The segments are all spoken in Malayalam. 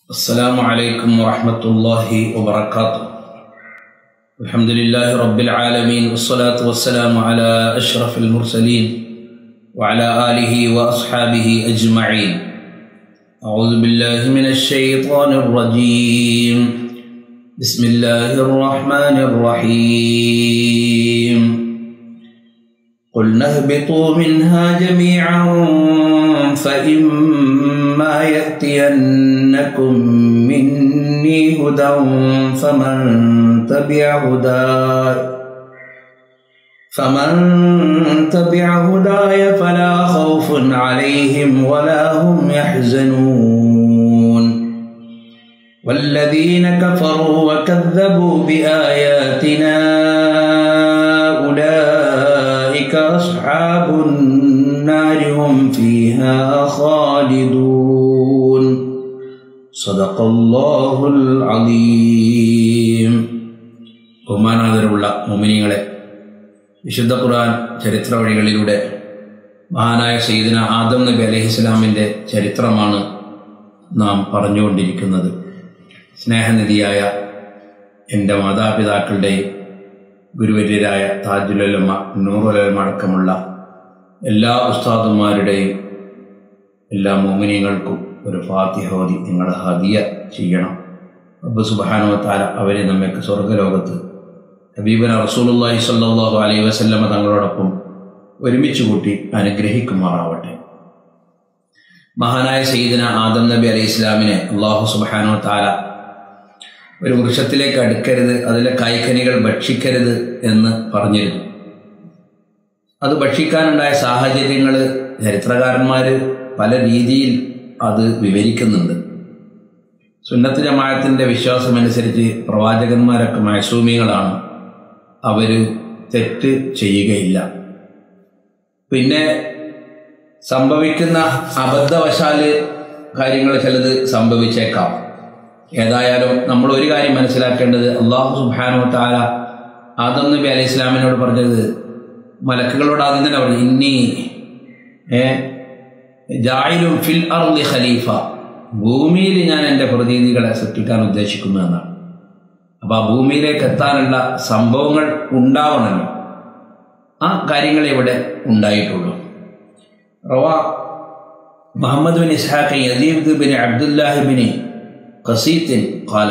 السلام عليكم ورحمة الله وبركاته الحمد لله رب العالمين والصلاة والسلام على أشرف المرسلين وعلى آله وأصحابه أجمعين أعوذ بالله من الشيطان الرجيم بسم الله الرحمن الرحيم قلنا اهبطوا منها جميعا فإما يأتينكم مني هدى فمن تبع هداي فمن تبع هداي فلا خوف عليهم ولا هم يحزنون والذين كفروا وكذبوا بآياتنا أولئك أصحاب النار هم فيها خالدون صدق الله العظيم ബഹുമാനാദരവുള്ള മുമിനിങ്ങളെ വിശുദ്ധ ഖുർആൻ ചരിത്ര വഴികളിലൂടെ മഹാനായ സയ്യിദിന ആദം നബി അലഹിസ്ലാമിൻ്റെ ചരിത്രമാണ് നാം പറഞ്ഞുകൊണ്ടിരിക്കുന്നത് സ്നേഹനിധിയായ എൻ്റെ മാതാപിതാക്കളുടെയും ഗുരുവര്യരായ താജുലമ നൂറുലമ അടക്കമുള്ള എല്ലാ ഉസ്താദുമാരുടെയും എല്ലാ മോമിനിയങ്ങൾക്കും ഒരു ഫാത്തിഹോദി നിങ്ങൾ ഹദിയ ചെയ്യണം അബ്ബു സുബാനുവത്താല അവരെ നമ്മൾക്ക് സ്വർഗലോകത്ത് ഹബീബന റസൂലുള്ളാഹി സ്വല്ലല്ലാഹു അലൈഹി വസല്ലമ തങ്ങളോടൊപ്പം ഒരുമിച്ച് കൂട്ടി അനുഗ്രഹിക്കുമാറാവട്ടെ മഹാനായ സയ്യിദന ആദം നബി അലൈഹി ഇസ്ലാമിനെ അള്ളാഹു സുബാനുവത്താല ഒരു വൃക്ഷത്തിലേക്ക് അടുക്കരുത് അതിലെ കായ്ക്കനികൾ ഭക്ഷിക്കരുത് എന്ന് പറഞ്ഞിരുന്നു അത് ഭക്ഷിക്കാനുണ്ടായ സാഹചര്യങ്ങൾ ചരിത്രകാരന്മാർ പല രീതിയിൽ അത് വിവരിക്കുന്നുണ്ട് സുന്നത്ത് ജമാഅത്തിൻ്റെ വിശ്വാസമനുസരിച്ച് പ്രവാചകന്മാരൊക്കെ മൈസൂമികളാണ് അവർ തെറ്റ് ചെയ്യുകയില്ല പിന്നെ സംഭവിക്കുന്ന അബദ്ധവശാല് കാര്യങ്ങൾ ചിലത് സംഭവിച്ചേക്കാം ഏതായാലും നമ്മൾ ഒരു കാര്യം മനസ്സിലാക്കേണ്ടത് അള്ളാഹു സുബാനു താല ആദം നബി അലൈഹി ഇസ്ലാമിനോട് പറഞ്ഞത് മലക്കുകളോട് ആദ്യം തന്നെ പറഞ്ഞു ഇന്നി ഏ ജായിലും ഫിൽ അർലി ഖലീഫ ഭൂമിയിൽ ഞാൻ എൻ്റെ പ്രതിനിധികളെ സൃഷ്ടിക്കാൻ ഉദ്ദേശിക്കുന്നു എന്നാണ് അപ്പോൾ ആ ഭൂമിയിലേക്ക് എത്താനുള്ള സംഭവങ്ങൾ ഉണ്ടാവണമല്ലോ ആ കാര്യങ്ങൾ ഇവിടെ ഉണ്ടായിട്ടുള്ളൂ റവാ മുഹമ്മദ് ബിൻ ഇസ്ഹാഖ് യദീബ് ബിൻ അബ്ദുല്ലാഹി ബിൻ ഖസീത്തിൻ ഖാല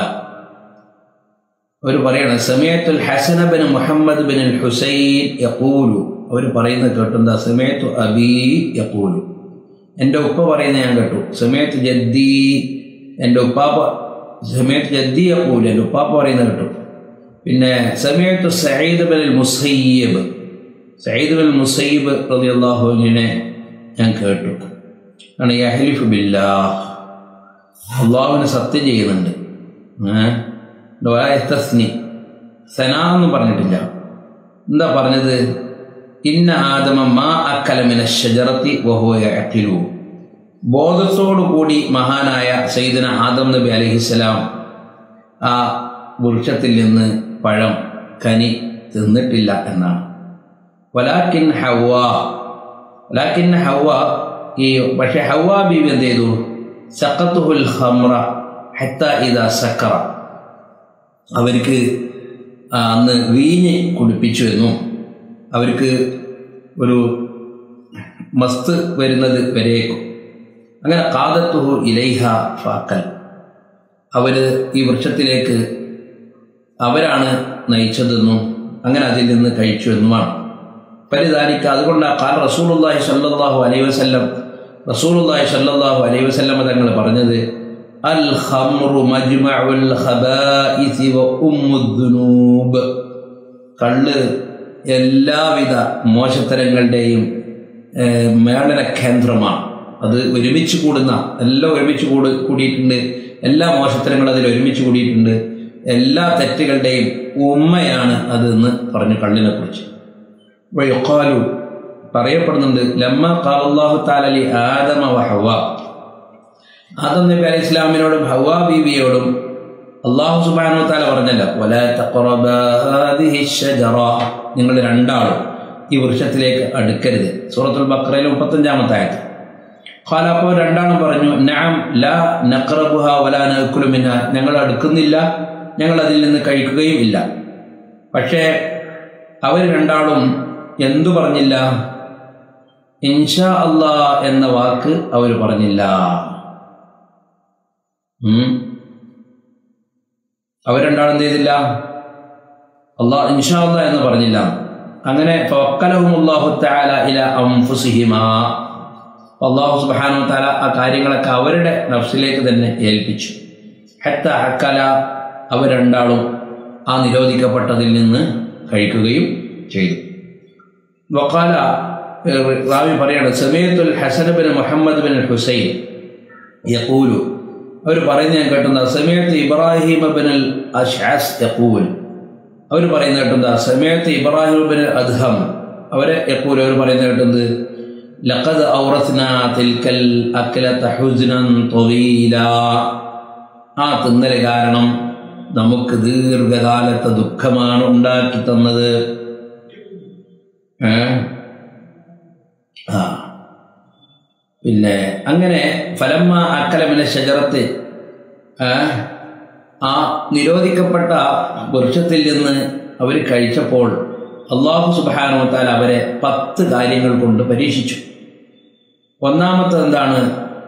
അവർ പറയണം സമയത്തുൽ ഹസന ബിൻ മുഹമ്മദ് ബിൻ ഹുസൈൻ യഖൂലു അവർ പറയുന്നത് കേട്ടുണ്ടാ സമയത്തു അബി യഖൂലു എൻ്റെ ഉപ്പ പറയുന്നത് ഞാൻ കേട്ടു സമയത്ത് ജദ്ദി എൻ്റെ ഉപ്പാപ്പ സമയത്ത് ജദ്ദി യഖൂലു എൻ്റെ ഉപ്പാപ്പ പറയുന്നത് കേട്ടു പിന്നെ സമയത്ത് സയ്യിദ് ബിൻ മുസയ്യബ് സയ്യിദ് ബിൻ മുസയ്യബ് റളിയല്ലാഹുവിനെ ഞാൻ കേട്ടു ആണ് യഹ്ലിഫു ബില്ലാഹ് അള്ളാഹുവിന് സത്യം ചെയ്യുന്നുണ്ട് ഏഹ് സന എന്ന് പറഞ്ഞിട്ടില്ല എന്താ പറഞ്ഞത് ഇന്ന ആദമ മാ അക്കലമിന ഷജറത്തി വഹോയു ബോധത്തോടു കൂടി മഹാനായ സയ്യിദന ആദം നബി അലഹിസ്സലാം ആ വൃക്ഷത്തിൽ നിന്ന് പഴം കനി തിന്നിട്ടില്ല എന്നാണ് വലാക്കിൻ ഹവ വലാക്കിൻ ഹവ ഈ പക്ഷെ ഹവ ബീവി എന്ത് ചെയ്തു സക്കത്തുഹുൽ ഹമ്ര ഹത്ത ഇത സക്കറ അവർക്ക് അന്ന് വീഞ്ഞ് കുടിപ്പിച്ചു എന്നും അവർക്ക് ഒരു മസ്ത് വരുന്നത് വരേക്കും അങ്ങനെ കാതത്തുഹു ഇലൈഹ ഫാക്കൽ അവർ ഈ വൃക്ഷത്തിലേക്ക് അവരാണ് നയിച്ചതെന്നും അങ്ങനെ അതിൽ നിന്ന് കഴിച്ചു എന്നുമാണ് പരിതാനിക്ക അതുകൊണ്ട് കാൽ റസൂലുല്ലാഹി സല്ലാഹു അലൈഹി വസല്ലം റസൂലുള്ളാഹി സ്വല്ലല്ലാഹു അലൈഹി വസല്ലം തങ്ങൾ പറഞ്ഞത് അൽ ഖംറു മജ്മഉൽ ഖബായിസി വ ഉമ്മുദ്ദുനൂബ് കള്ള് എല്ലാവിധ മോശത്തരങ്ങളുടെയും മേളന കേന്ദ്രമാണ് അത് ഒരുമിച്ച് കൂടുന്ന എല്ലാം ഒരുമിച്ച് കൂടി കൂടിയിട്ടുണ്ട് എല്ലാ മോശത്തരങ്ങളും അതിൽ ഒരുമിച്ച് കൂടിയിട്ടുണ്ട് എല്ലാ തെറ്റുകളുടെയും ഉമ്മയാണ് അത് എന്ന് പറഞ്ഞു കള്ളിനെ കുറിച്ച് വയുക്കാലു പറയപ്പെടുന്നുണ്ട് ലമ്മ കാലല്ലാഹു താലലി ആദമ ഹവ ആദം നബി അലൈഹി ഇസ്ലാമിനോടും ഹവ ബീവിയോടും അള്ളാഹു സുബാനു താല പറഞ്ഞല്ലോ നിങ്ങൾ രണ്ടാളും ഈ വൃക്ഷത്തിലേക്ക് അടുക്കരുത് സൂറത്തുൽ ബക്രയിലെ മുപ്പത്തഞ്ചാമത്തെ ആയത് ഖാല അപ്പോൾ രണ്ടാളും പറഞ്ഞു നാം ലാ നഖറബുഹ വലാ നഅക്കുലു മിൻഹ ഞങ്ങൾ അടുക്കുന്നില്ല ഞങ്ങൾ അതിൽ നിന്ന് കഴിക്കുകയും ഇല്ല പക്ഷേ അവർ രണ്ടാളും എന്തു പറഞ്ഞില്ല ഇൻഷാ അല്ലാ എന്ന വാക്ക് അവർ പറഞ്ഞില്ല ഉം. അവർ രണ്ടാളും എന്ത് ചെയ്തില്ല അള്ളാ ഇൻഷാ അല്ലാ എന്ന് പറഞ്ഞില്ല അങ്ങനെ ഫവക്കലഹുമുല്ലാഹു തആല ഇല അൻഫുസിഹിമാ അള്ളാഹു സുബ്ഹാനഹു തആല ആ കാര്യങ്ങളൊക്കെ അവരുടെ നഫ്സിലേക്ക് തന്നെ ഏൽപ്പിച്ചു ഹത്ത ഹക്കല അവർ രണ്ടാളും ആ നിരോധിക്കപ്പെട്ടതിൽ നിന്ന് കഴിക്കുകയും ചെയ്തു വക്കാല റാവി പറയാണ് സമയത്തുൽ ഹസൻ ബിൻ മുഹമ്മദ് ബിൻ ഹുസൈൻ യഖൂലു അവർ പറയുന്നത് ഞാൻ കേട്ടുന്ന സമയത്ത് ഇബ്രാഹിം ബിൻ അൽ അഷ്ആസ് യഖൂൽ അവർ പറയുന്നത് കേട്ടുന്ന സമയത്ത് ഇബ്രാഹിം ബിൻ അദ്ഹം അവരെ യഖൂൽ അവർ പറയുന്നത് കേട്ടുന്നത് ലഖദ് ഔറസ്ന തിൽക്കൽ അക്ലത ഹുസ്നൻ ത്വീല ആ തിന്നല് കാരണം നമുക്ക് ദീർഘകാലത്തെ ദുഃഖമാണ് ഉണ്ടാക്കി തന്നത് ഏ? ആ പിന്നെ അങ്ങനെ ഫലമ്മ അക്കലമിന ഷജറത്ത് ഏ? ആ നിരോധിക്കപ്പെട്ട വൃക്ഷത്തിൽ നിന്ന് അവർ കഴിച്ചപ്പോൾ അള്ളാഹു സുബാനുവത്താൽ അവരെ പത്ത് കാര്യങ്ങൾ കൊണ്ട് പരീക്ഷിച്ചു ഒന്നാമത്തത് എന്താണ്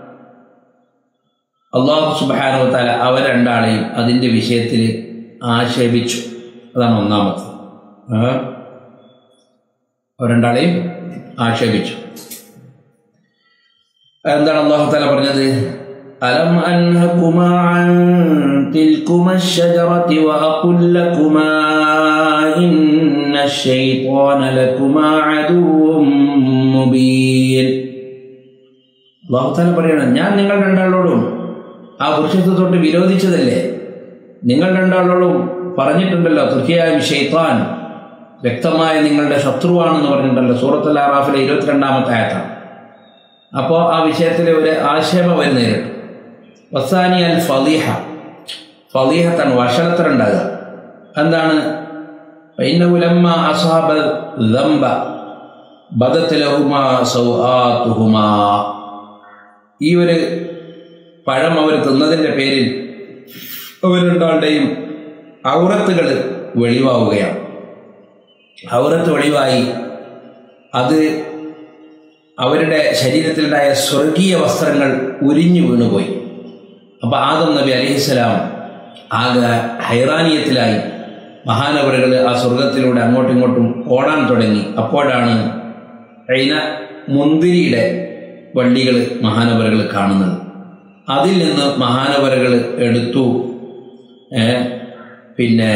അള്ളാഹു സുബാനുവത്താല അവർ രണ്ടാളെയും അതിൻ്റെ വിഷയത്തിൽ ആക്ഷേപിച്ചു അതാണ് ഒന്നാമത്തത് ഏ? അവർ രണ്ടാളെയും ആക്ഷേപിച്ചു എന്താണ് അള്ളാഹു താല പറഞ്ഞത് അലം അൻഹകുമാ അൻ തിൽകുമാ الشجرة وأقل لكما إن الشيطان لكما عدو مبين അള്ളാഹു താല പറയണം ഞാൻ നിങ്ങൾ രണ്ടാളോടും ആ വൃക്ഷത്തെ തൊട്ട് വിരോധിച്ചതല്ലേ നിങ്ങൾ രണ്ടാളോടും പറഞ്ഞിട്ടുണ്ടല്ലോ തീർച്ചയായും ഷെയ്ത്താൻ വ്യക്തമായ നിങ്ങളുടെ ശത്രുവാണെന്ന് പറഞ്ഞിട്ടുണ്ടല്ലോ സൂറത്തുൽ ആറാഫിലെ ഇരുപത്തിരണ്ടാമത്തെ ആയത്താണ് അപ്പോൾ ആ വിഷയത്തിൽ ഒരു ആക്ഷേപം അവർ നേരിട്ടു വസാനി അൽ ഫലീഹ ഫലീഹത്താണ് വഷളത്തരുണ്ടാകുക എന്താണ് ഇന്നഹുലമ്മ അസാബ ദംബ ബദത്തിലഹുമാ സൗആത്തുഹുമാ ഈ ഒരു പഴം അവർ തിന്നതിൻ്റെ പേരിൽ അവർ രണ്ടാളുടെയും ഔറത്തുകൾ വെളിവാവുകയാണ് ഔറത്ത് വെളിവായി അത് അവരുടെ ശരീരത്തിലുണ്ടായ സ്വർഗീയ വസ്ത്രങ്ങൾ ഉരിഞ്ഞു വീണുപോയി അപ്പൊ ആദം നബി അലഹിസ്സലാം ആകെ ഹൈറാനീയത്തിലായി മഹാനവറുകൾ ആ സ്വർഗത്തിലൂടെ അങ്ങോട്ടും ഇങ്ങോട്ടും ഓടാൻ തുടങ്ങി അപ്പോഴാണ് കഴിഞ്ഞ മുന്തിരിയുടെ വള്ളികൾ മഹാനവറുകൾ കാണുന്നത് അതിൽ നിന്ന് മഹാനവറുകൾ എടുത്തു ഏ, പിന്നെ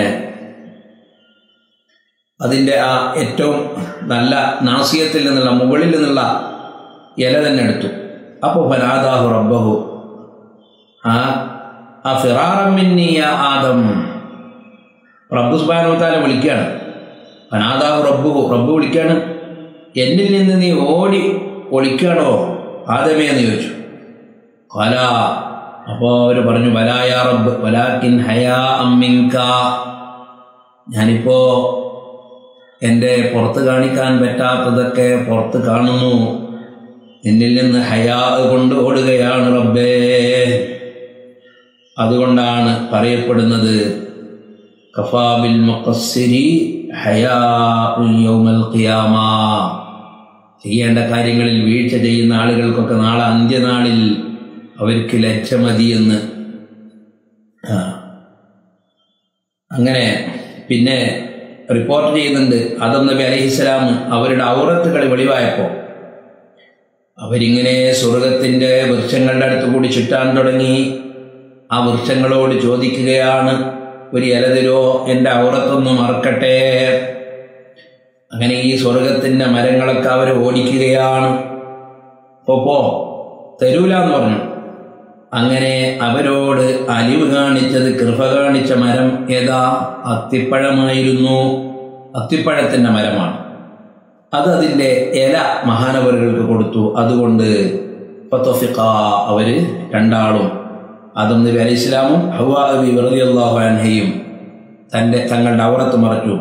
അതിൻ്റെ ആ ഏറ്റവും നല്ല നാസിയത്തിൽ നിന്നുള്ള മുകളിൽ നിന്നുള്ള ഇല തന്നെ എടുത്തു അപ്പോൾ ഫലാദാഹു റബ്ബഹു ആ ആ ഫിറാറമ്മിന്നിയ ആദം റബ്ബു സുബാനുത്താല വിളിക്കുകയാണ് ഫനാദാഹു റബ്ബുഹു റബ്ബ് വിളിക്കുകയാണ് എന്നിൽ നിന്ന് നീ ഓടി ഒളിക്കുകയാണോ ആദമേ എന്ന് ചോദിച്ചു കല അപ്പോൾ അവർ പറഞ്ഞു വലായ റബ്ബ് വലാക്കിൻ ഹയാ അമ്മിൻക ഞാനിപ്പോ എൻ്റെ പുറത്ത് കാണിക്കാൻ പറ്റാത്തതൊക്കെ പുറത്ത് കാണുന്നു എന്നിൽ നിന്ന് ഹയാ കൊണ്ട് ഓടുകയാണ് റബ്ബേ അതുകൊണ്ടാണ് പറയപ്പെടുന്നത് കഫാബിൽ മുഖസ്സിരി ഹയാ യൗമൽ ഖിയാമ ചെയ്യേണ്ട കാര്യങ്ങളിൽ വീഴ്ച ചെയ്യുന്ന ആളുകൾക്കൊക്കെ നാളെ അന്ത്യനാളിൽ അവർക്ക് ലജ്ജ മതിയെന്ന് ആ. അങ്ങനെ പിന്നെ റിപ്പോർട്ട് ചെയ്യുന്നുണ്ട് ആദം നബി അലഹിസ്സലാം അവരുടെ ഔറത്തുകൾ വെളിവായപ്പോൾ അവരിങ്ങനെ സ്വർഗത്തിൻ്റെ വൃക്ഷങ്ങളുടെ അടുത്ത് കൂടി ചുറ്റാൻ തുടങ്ങി ആ വൃക്ഷങ്ങളോട് ചോദിക്കുകയാണ് ഒരു ഇല തരോ എൻ്റെ ഔറത്തൊന്ന് മറക്കട്ടെ അങ്ങനെ ഈ സ്വർഗത്തിൻ്റെ മരങ്ങളൊക്കെ അവർ ഓടിക്കുകയാണ് പോ പോ തരൂല എന്ന് പറഞ്ഞു അങ്ങനെ അവരോട് അലിവ് കാണിച്ചത് കൃപ കാണിച്ച മരം ഏതാ അത്തിപ്പഴമായിരുന്നു അത്തിപ്പഴത്തിൻ്റെ മരമാണ് അത് അതിൻ്റെ ഇല മഹാനവറുകൾക്ക് കൊടുത്തു അതുകൊണ്ട് ഫത്തോഫിക്ക അവര് രണ്ടാളും ആദം നബി അലൈഹി ഇസ്ലാമും ഹവാ നബി വെറുതെ അള്ളാഹു അൻഹയും തൻ്റെ തങ്ങളുടെ ഔറത്ത് മറച്ചു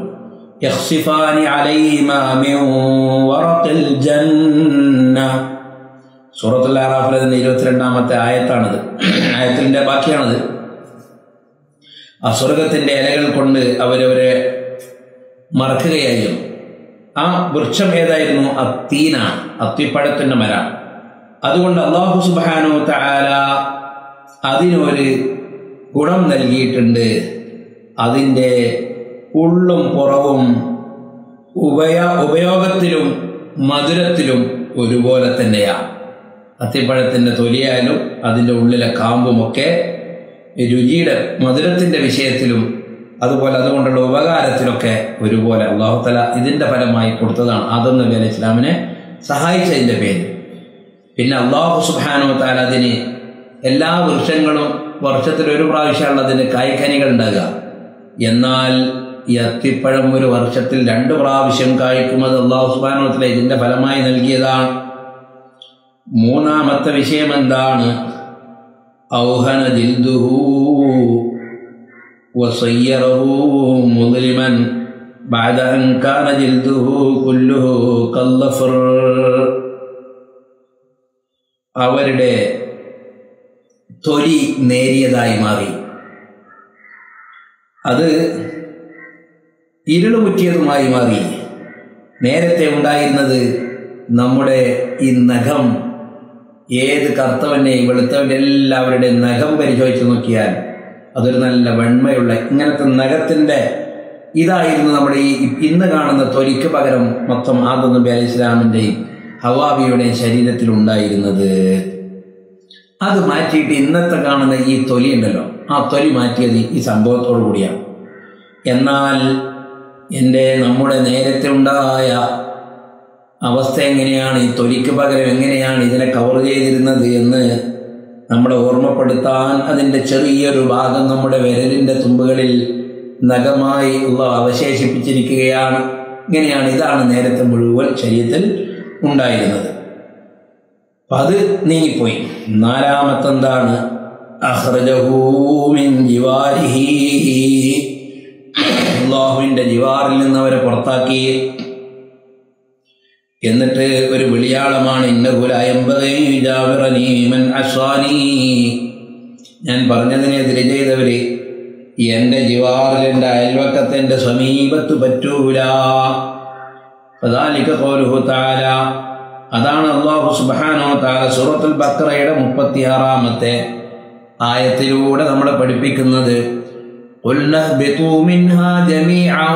يخصفان عليهما من ورق الجنة സൂറത്തുൽ ആറാഫിലെ തന്നെ ഇരുപത്തിരണ്ടാമത്തെ ആയത്താണിത് ആയത്തിൻ്റെ ബാക്കിയാണിത് ആ സ്വർഗത്തിന്റെ ഇലകൾ കൊണ്ട് അവരവരെ മറക്കുകയായിരുന്നു ആ വൃക്ഷം ഏതായിരുന്നു അത്തീനാണ് അത്തിപ്പഴത്തിന്റെ മര അതുകൊണ്ട് അള്ളാഹു സുബാനു താല അതിനൊരു ഗുണം നൽകിയിട്ടുണ്ട് അതിൻ്റെ ഉള്ളും പുറവും ഉപയ ഉപയോഗത്തിലും മധുരത്തിലും ഒരുപോലെ തന്നെയാണ് അത്തിപ്പഴത്തിൻ്റെ തൊലിയായാലും അതിൻ്റെ ഉള്ളിലെ കാമ്പുമൊക്കെ രുചിയുടെ മധുരത്തിൻ്റെ വിഷയത്തിലും അതുപോലെ അതുകൊണ്ടുള്ള ഉപകാരത്തിലൊക്കെ ഒരുപോലെ അള്ളാഹുത്തല ഇതിൻ്റെ ഫലമായി കൊടുത്തതാണ് ആദം നബി അലൈഹി ഇസ്ലാമിനെ സഹായിച്ചതിൻ്റെ പേര് പിന്നെ അള്ളാഹു സുബാനോ താല അതിന് എല്ലാ വൃക്ഷങ്ങളും വർഷത്തിൽ ഒരു പ്രാവശ്യമുള്ള അതിന് കായ്ക്കനികൾ ഉണ്ടാകുക എന്നാൽ ഈ അത്തിപ്പഴം ഒരു വർഷത്തിൽ രണ്ട് പ്രാവശ്യം കായ്ക്കുന്നത് അള്ളാഹു സുബാനോ തല ഇതിൻ്റെ ഫലമായി നൽകിയതാണ് മൂന്നാമത്തെ വിഷയം എന്താണ് ഔഹന ജിൽദുഹു وصيره مظلما بعد أن كان جلده كله كالظفر അവരുടെ തൊലി നേരിയതായി മാറി അത് ഇരുളുമുറ്റിയതുമായി മാറി നേരത്തെ ഉണ്ടായിരുന്നത് നമ്മുടെ ഈ നഖം ഏത് കറുത്തവൻ്റെയും വെളുത്തവൻ്റെ എല്ലാവരുടെ നഖം പരിശോധിച്ച് നോക്കിയാൽ അതൊരു നല്ല വെണ്മയുള്ള ഇങ്ങനത്തെ നഖത്തിൻ്റെ ഇതായിരുന്നു നമ്മുടെ ഈ ഇന്ന് കാണുന്ന തൊലിക്ക് പകരം മൊത്തം ആദം നബി അലൈഹി ഇസ്ലാമിൻ്റെയും ഹവാബിയുടെയും ശരീരത്തിൽ ഉണ്ടായിരുന്നത് അത് മാറ്റിയിട്ട് ഇന്നത്തെ കാണുന്ന ഈ തൊലി ഉണ്ടല്ലോ ആ തൊലി മാറ്റിയത് ഈ സംഭവത്തോടു കൂടിയാണ് എന്നാൽ എൻ്റെ നമ്മുടെ നേരത്തെ ഉണ്ടായ അവസ്ഥ എങ്ങനെയാണ് ഈ തൊലിക്ക് പകരം എങ്ങനെയാണ് ഇതിനെ കവർ ചെയ്തിരുന്നത് എന്ന് നമ്മളെ ഓർമ്മപ്പെടുത്താൻ അതിൻ്റെ ചെറിയൊരു ഭാഗം നമ്മുടെ വിരലിൻ്റെ തുമ്പുകളിൽ നഖമായി ഉള്ള അവശേഷിപ്പിച്ചിരിക്കുകയാണ് ഇങ്ങനെയാണ് ഇതാണ് നേരത്തെ മുഴുവൻ ശരീരത്തിൽ ഉണ്ടായിരുന്നത് അപ്പം അത് നീങ്ങിപ്പോയി നാലാമത്തെന്താണ് അഹ്റജഹൂമിൻ ജിവാരിഹി അള്ളാഹുവിൻ്റെ ജിവാറിൽ നിന്ന് അവരെ പുറത്താക്കി എന്നിട്ട് ഒരു വിളിയാളമാണ് ഇന്നകുലയമ്പതീമൻ അസ്വാനി ഞാൻ പറഞ്ഞതിനെതിരെ ചെയ്തവര് എൻ്റെ ജിവാറിൽ എൻ്റെ അയൽവക്കത്തിൻ്റെ സമീപത്ത് പറ്റൂല അതാലിക്ക കോലുഹു താല അതാണ് അള്ളാഹു സുബാനോ താല സൂറത്തുൽ ബക്രയുടെ മുപ്പത്തിയാറാമത്തെ ആയത്തിലൂടെ നമ്മളെ പഠിപ്പിക്കുന്നത് قل اهبطوا منها جميعا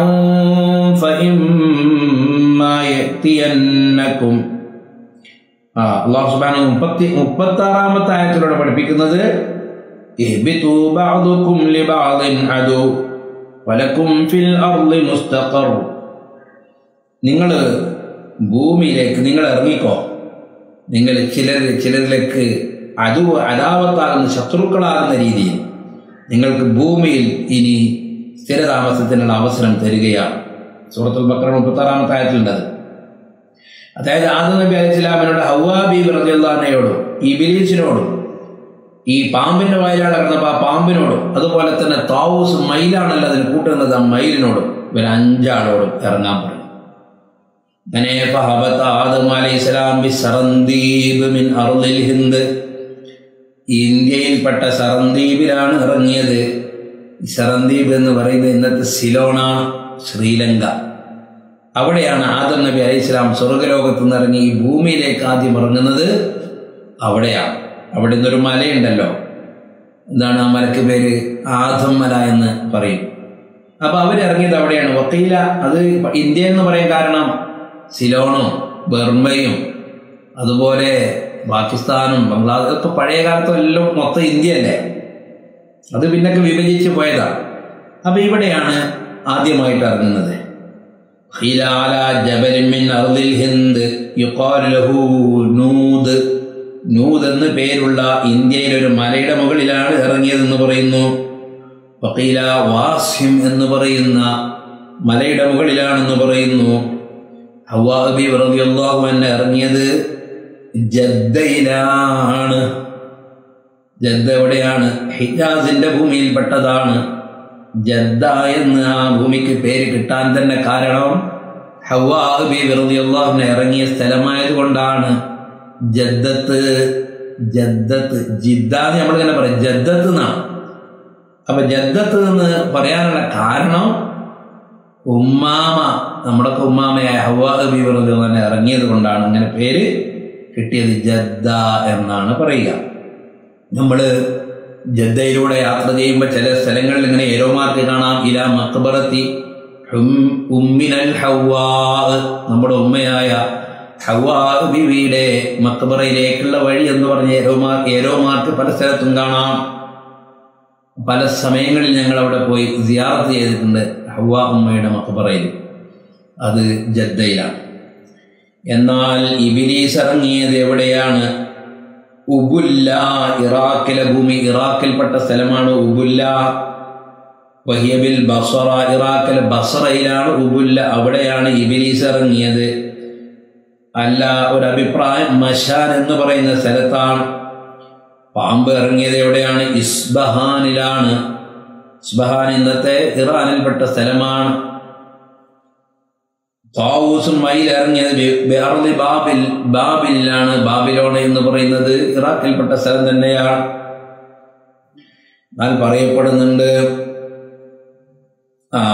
فإما يأتينكم ആ അള്ളാഹു സുബാന മുപ്പത്തി മുപ്പത്തി ആറാമത്തെ ആയത്തിലൂടെ പഠിപ്പിക്കുന്നത് اهبطوا بعضكم لبعض عدو ولكم في الأرض مستقر നിങ്ങൾ ഭൂമിയിലേക്ക് നിങ്ങൾ ഇറങ്ങിക്കോ നിങ്ങൾ ചിലർ ചിലരിലേക്ക് അതു അതാവത്താകുന്ന ശത്രുക്കളാകുന്ന രീതിയിൽ നിങ്ങൾക്ക് ഭൂമിയിൽ ഇനി സ്ഥിരതാമസത്തിനുള്ള അവസരം തരികയാണ് സൂറത്തുൽ ബക്കറ മുപ്പത്താറാമത്തെ ആയത്തിലുണ്ടത് അതായത് ആദം നബി അലൈഹി സ്വലാമിനോട് ഹവാബി റജിയുള്ളാനയോടും ഈ ബിലീസിനോടും ഈ പാമ്പിന്റെ വായിലാണ് കിടന്നപ്പോൾ ആ പാമ്പിനോടും അതുപോലെ തന്നെ താവൂസ് മയിലാണല്ലോ അതിന് കൂട്ടുന്നത് ആ മയിലിനോടും ഇവർ അഞ്ചാളോടും ഇറങ്ങാൻ പറയും അങ്ങനെ ഫഹബത്ത് ആദം അലൈഹി സ്വലാം ബി സറന്ദീബ് മിൻ അർദിൽ ഹിന്ദ് ഇന്ത്യയിൽപ്പെട്ട സറന്ദീപിലാണ് ഇറങ്ങിയത് സറന്ദീപ് എന്ന് പറയുന്നത് ഇന്നത്തെ സിലോണ ശ്രീലങ്ക അവിടെയാണ് ആദം നബി അലൈഹി സ്വലാം സ്വർഗലോകത്ത് നിന്ന് ഇറങ്ങി ഈ ഭൂമിയിലേക്ക് ആദ്യം ഇറങ്ങുന്നത് അവിടെയാണ് അവിടെ നിന്നൊരു മലയുണ്ടല്ലോ എന്താണ് ആ മലക്ക് പേര് ആദം മല എന്ന് പറയും അപ്പൊ അവരിറങ്ങിയത് അവിടെയാണ് വക്കീല അത് ഇന്ത്യ എന്ന് പറയാൻ കാരണം സിലോണും ബർമയും അതുപോലെ പാകിസ്ഥാനും ബംഗ്ലാദേശ് ഒക്കെ പഴയ കാലത്തും എല്ലാം മൊത്തം ഇന്ത്യ അല്ലേ അത് പിന്നൊക്കെ വിഭജിച്ച് പോയതാണ് അപ്പൊ ഇവിടെയാണ് ആദ്യമായിട്ട് ഇറങ്ങുന്നത് ഹിലാല ജബലിമിൻ അർദിൽ ഹിന്ദ് യുഖാൽ ലഹു നൂദ് നൂദ് എന്ന് പേരുള്ള ഇന്ത്യയിലെ ഒരു മലയുടെ മുകളിലാണ് ഇറങ്ങിയതെന്ന് പറയുന്നു വക്കീല വാസ്യം എന്ന് പറയുന്ന മലയുടെ മുകളിലാണെന്ന് പറയുന്നു ഹവാബി റളിയല്ലാഹു അൻഹു ഇറങ്ങിയത് ജദ്ദയിലാണ് ജദ്ദ എവിടെയാണ് ഹിജാസിന്റെ ഭൂമിയിൽപ്പെട്ടതാണ് ജദ്ദ എന്ന് ആ ഭൂമിക്ക് പേര് കിട്ടാൻ തന്നെ കാരണം ഹവാബി റളിയല്ലാഹു അൻഹു ഇറങ്ങിയ സ്ഥലമായത് കൊണ്ടാണ് ജദ്ദത്ത് ജദ്ദത്ത് ജിദ്ദാന്ന് നമ്മളിങ്ങനെ പറയും ജദ്ദത്ത് എന്നാണ് അപ്പൊ ജദ്ദത്ത് എന്ന് പറയാനുള്ള കാരണം ഉമ്മാമ നമ്മുടെയൊക്കെ ഉമ്മാമയായ ഹവാ ബീവർ തന്നെ ഇറങ്ങിയത് കൊണ്ടാണ് അങ്ങനെ പേര് കിട്ടിയത് ജദ്ദ എന്നാണ് പറയുക നമ്മൾ ജദ്ദയിലൂടെ യാത്ര ചെയ്യുമ്പോൾ ചില സ്ഥലങ്ങളിൽ ഇങ്ങനെ ഏരോമാർക്ക് കാണാം ഇല മക്ബറത്തി ഉം- ഉമ്മിനൽ ഹവാ നമ്മുടെ ഉമ്മയായ ഹവാ ബിവിയുടെ മക്ബറയിലേക്കുള്ള വഴി എന്ന് പറഞ്ഞ ഏരോമാർ ഏരോമാർക്ക് പല സ്ഥലത്തും കാണാം പല സമയങ്ങളിൽ ഞങ്ങൾ അവിടെ പോയി സിയാറത്ത് ചെയ്തിട്ടുണ്ട് ഹവ്വ ഉമ്മയുടെ മക്കബറയിൽ അത് ജദ്ദയിലാണ് എന്നാൽ ഇബിലീസ് ഇറങ്ങിയത് എവിടെയാണ് ഉബുല്ല ഇറാഖിലെ ഭൂമി ഇറാഖിൽപ്പെട്ട സ്ഥലമാണ് ഉബുല്ല വഹിയബിൽ ബസറ ഇറാഖിലെ ബസറയിലാണ് ഉബുല്ല അവിടെയാണ് ഇബിലീസ് ഇറങ്ങിയത് അല്ല ഒരു അഭിപ്രായം മഷാൻ എന്ന് പറയുന്ന സ്ഥലത്താണ് പാമ്പ് ഇറങ്ങിയത് എവിടെയാണ് ഇസ്ബഹാനിലാണ് ഇസ്ബഹാൻ ഇന്നത്തെ ഇറാനിൽപ്പെട്ട സ്ഥലമാണ് താവൂസും മയിൽ ഇറങ്ങിയത് ബി- ബിഅർളി ബാബിൽ ബാബിലാണ് ബാബിലോൺ എന്ന് പറയുന്നത് ഇറാഖിൽപ്പെട്ട സ്ഥലം തന്നെയാണ് എന്നാൽ പറയപ്പെടുന്നുണ്ട് ആ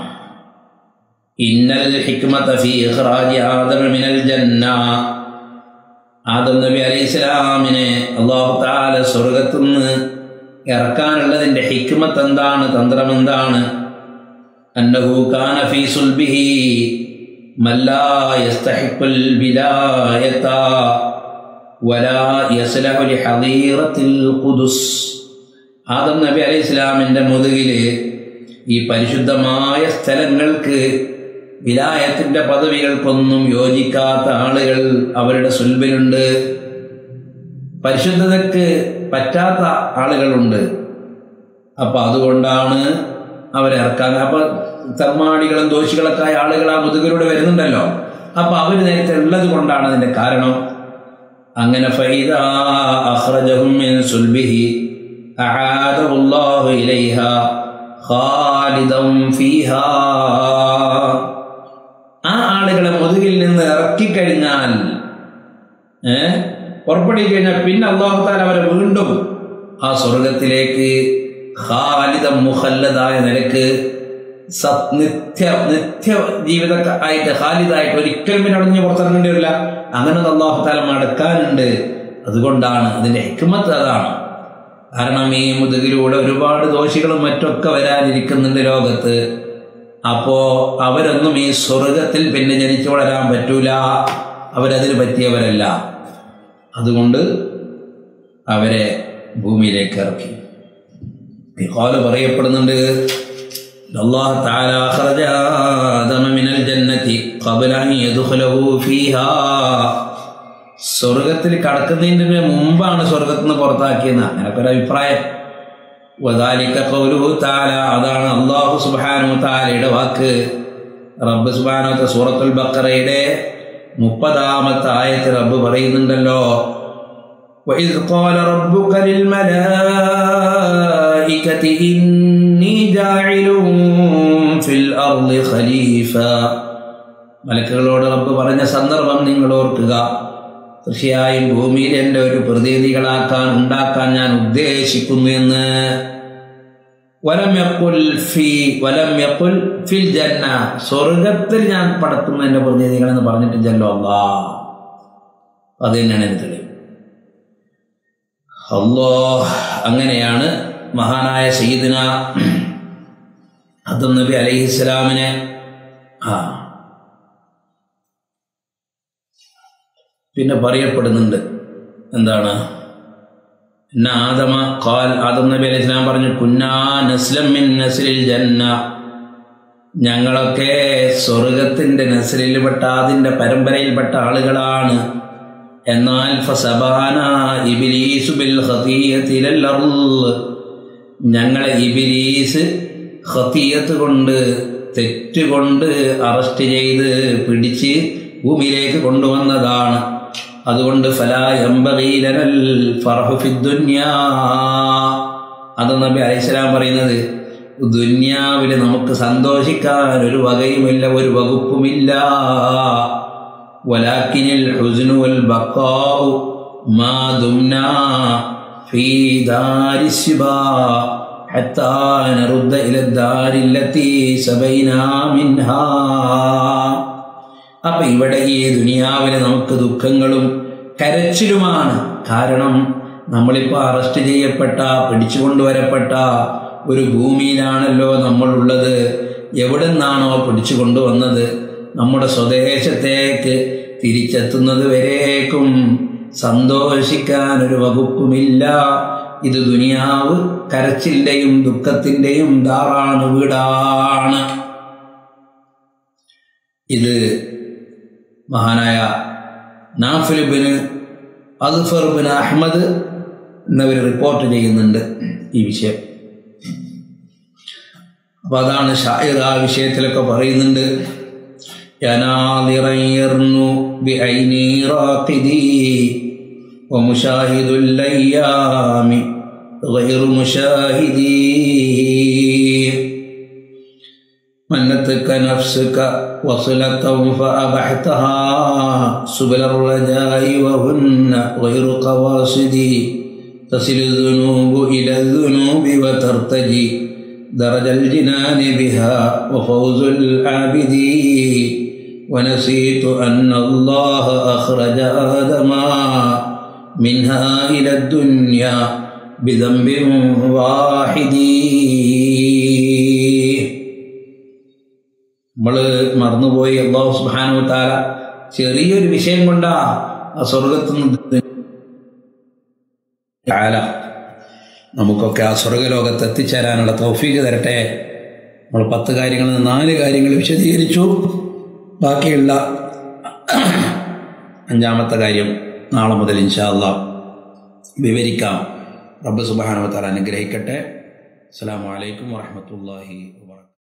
ഇന്നൽ ഹിക്മത ഫീ ഇഖ്റാജി ആദമ മിനൽ ജന്ന ആദം നബി അലൈഹി സ്വലാമിനെ അള്ളാഹു താല സ്വർഗത്തു നിന്ന് ഇറക്കാനുള്ളതിന്റെ ഹിക്മത്ത് എന്താണ് തന്ത്രം എന്താണ് അന്നഹു കാന ഫീ സുൽബിഹി മല്ലാ യസ്തഹിഖുൽ വിലായത വലാ യസ്ലഹു ലിഹദീറത്തിൽ ഖുദുസ് ആദം നബി അലൈഹി ഇസ്ലാമിൻ്റെ മുതുകില് ഈ പരിശുദ്ധമായ സ്ഥലങ്ങൾക്ക് വിലായത്തിന്റെ പദവികൾക്കൊന്നും യോജിക്കാത്ത ആളുകൾ അവരുടെ സുൽബിലുണ്ട് പരിശുദ്ധതയ്ക്ക് പറ്റാത്ത ആളുകളുണ്ട് അപ്പൊ അതുകൊണ്ടാണ് അവരിറക്കാൻ അപ്പൊ തെമ്മാടികളും ദോഷികളൊക്കെ ആയ ആളുകൾ ആ മുതുകിലൂടെ വരുന്നുണ്ടല്ലോ അപ്പൊ അവർ നേരത്തെ ഉള്ളത് കൊണ്ടാണ് അതിന്റെ കാരണം അങ്ങനെ ഫൈദ അഖ്റജഹും മിൻ സുൽബിഹി അആദഹു അല്ലാഹു ഇലൈഹ ഖാലിദൻ ഫീഹാ ആ ആളുകളെ മുതുകിൽ നിന്ന് ഇറക്കിക്കഴിഞ്ഞാൽ ഏ പുറപ്പെടുകി കഴിഞ്ഞാൽ പിന്നെ അള്ളാഹു താല അവരെ വീണ്ടും ആ സ്വർഗത്തിലേക്ക് ഖാലിദ മുഹല്ലതായ നിലക്ക് സത് നിത്യ നിത്യ ജീവിത ആയിട്ട് ഖാലിദായിട്ട് ഒരിക്കലും പിന്നെ അവിടെ നിന്ന് പുറത്തിറങ്ങേണ്ടി വരില്ല അങ്ങനെ അള്ളാഹു താല മടക്കാനുണ്ട് അതുകൊണ്ടാണ് ഇതിന്റെ ഹിക്മത്ത് അതാണ് കാരണം ഈ മുതുകിലൂടെ ഒരുപാട് ദോഷികളും മറ്റൊക്കെ വരാനിരിക്കുന്നുണ്ട് ലോകത്ത് അപ്പോ അവരൊന്നും ഈ സ്വർഗത്തിൽ പിന്നെ ജനിച്ചു വളരാൻ പറ്റൂല അവരതിന് പറ്റിയവരല്ല അതുകൊണ്ട് അവരെ ഭൂമിയിലേക്ക് ഇറക്കി ഇഖാല് പറയപ്പെടുന്നുണ്ട് അല്ലാഹു തആല അഖ്റജ ആദമ മിനൽ ജന്നതി ഖബ്ല അൻ യദ്ഖുലഹു ഫീഹാ സ്വർഗത്തിൽ കടക്കുന്നതിന് മുമ്പാണ് സ്വർഗത്തിൽ നിന്ന് പുറത്താക്കിയെന്ന് അങ്ങനൊക്കെ ഒരു അഭിപ്രായം വദാലിക ഖൗലുഹു തആല അതാണ് അല്ലാഹു സുബ്ഹാനഹു തആലയുടെ വാക്ക് റബ്ബ് സുബ്ഹാനഹു സൂറത്തുൽ ബഖറയുടെ മുപ്പതാമത്തെ ആയത്ത് റബ്ബ് പറയുന്നുണ്ടല്ലോ وإذ قال ربك للملائكة إني جاعل في الأرض خليفة മലക്കുകളോട് റബ്ബ് പറഞ്ഞ സന്ദർഭം നിങ്ങൾ ഓർക്കുക തീർച്ചയായും ഭൂമിയിൽ എൻ്റെ ഒരു പ്രതിനിധികളാക്കാൻ ഉണ്ടാക്കാൻ ഞാൻ ഉദ്ദേശിക്കുന്നു എന്ന് വലം യഖുൽ ഫി വലം യഖുൽ ഫിൽ ജന്ന സ്വർഗത്തിൽ ഞാൻ പടക്കുന്ന എൻ്റെ പ്രതിനിധികളെന്ന് പറഞ്ഞിട്ടില്ലല്ലോ അല്ലാ അത് തന്നെയാണ് ഇത് തെളിവ് അല്ലോ അങ്ങനെയാണ് മഹാനായ സയ്യിദിന അതും നബി അലൈഹിസ്സലാമിനെ ആ പിന്നെ പറയപ്പെടുന്നുണ്ട് എന്താണ് പിന്നെ ആദമ ഖാൽ ആദം നബി അലൈഹി സ്വലാം പറഞ്ഞു കുന്നാ നസ്ലം മിൻ നസ്ലിൽ ജന്ന ഞങ്ങളൊക്കെ സ്വർഗത്തിന്റെ നസ്ലിൽപ്പെട്ട അതിന്റെ പരമ്പരയിൽപ്പെട്ട ആളുകളാണ് എന്നാൽ ഫസബാന ഇബിലീസു ബിൽ ഖതീയത്തി ഇലൽ അർള് ഞങ്ങളെ ഇബിലീസ് ഖതീയത്ത് കൊണ്ട് തെറ്റ് കൊണ്ട് അറസ്റ്റ് ചെയ്ത് പിടിച്ച് ഭൂമിയിലേക്ക് കൊണ്ടുവന്നതാണ് അതുകൊണ്ട് ഫലാ യംബഗീലനൽ ഫർഹു ഫിദ്ദുന്യാ അത് നബി അലൈഹിസ്സലാം പറയുന്നത് ദുന്യാവിൽ നമുക്ക് സന്തോഷിക്കാൻ ഒരു വകയുമില്ല ഒരു വകുപ്പുമില്ല ولكن الحزن والبقاء ما دمنا في دار السبا حتى نرد إلى الدار التي سبينا منها അപ്പൊ ഇവിടെ ഈ ദുനിയാവിലെ നമുക്ക് ദുഃഖങ്ങളും കരച്ചിലുമാണ് കാരണം നമ്മളിപ്പോ അറസ്റ്റ് ചെയ്യപ്പെട്ട പിടിച്ചുകൊണ്ടുവരപ്പെട്ട ഒരു ഭൂമിയിലാണല്ലോ നമ്മളുള്ളത് എവിടെ നിന്നാണോ പിടിച്ചു കൊണ്ടുവന്നത് നമ്മുടെ സ്വദേശത്തേക്ക് തിരിച്ചെത്തുന്നത് വരേക്കും സന്തോഷിക്കാൻ ഒരു വകുപ്പുമില്ല ഇത് ദുനിയാവ് കരച്ചിന്റെയും ദുഃഖത്തിന്റെയും ധാറാണ് വീടാണ് ഇത് മഹാനായ നാഫിലുബിന് അദ്ഫർ ബിൻ അഹമ്മദ് എന്നവർ റിപ്പോർട്ട് ചെയ്യുന്നുണ്ട് ഈ വിഷയം അപ്പൊ അതാണ് ഷായിർ ആ വിഷയത്തിലൊക്കെ പറയുന്നുണ്ട് يناظرا يرنو بعيني راقدي ومشاهد الأيام غير مشاهدي منتك نفسك وصلة فأبحتها سبل الرجاء وهن غير قواصدي تصل الذنوب إلى الذنوب وترتجي درج الجنان بها وفوز العابدين ونسيت أن الله أخرج آدم منها إلى الدنيا بذنب واحد നമ്മൾ മറന്നുപോയി അള്ളാഹു സുബാനു താല ചെറിയൊരു വിഷയം കൊണ്ടാ ആ സ്വർഗത്തു നിന്ന് താല നമുക്കൊക്കെ ആ സ്വർഗലോകത്ത് എത്തിച്ചേരാനുള്ള തൗഫീക്ക് തരട്ടെ നമ്മൾ പത്ത് കാര്യങ്ങളിൽ നിന്ന് നാല് കാര്യങ്ങൾ വിശദീകരിച്ചു ബാക്കിയുള്ള അഞ്ചാമത്തെ കാര്യം നാളെ മുതൽ ഇൻഷാല്ല വിവരിക്കാം റബ്ബ് സുബാനവത്താൽ അനുഗ്രഹിക്കട്ടെ അസ്സാം വലൈക്കും വാഹമത്തല്ലാഹി വാ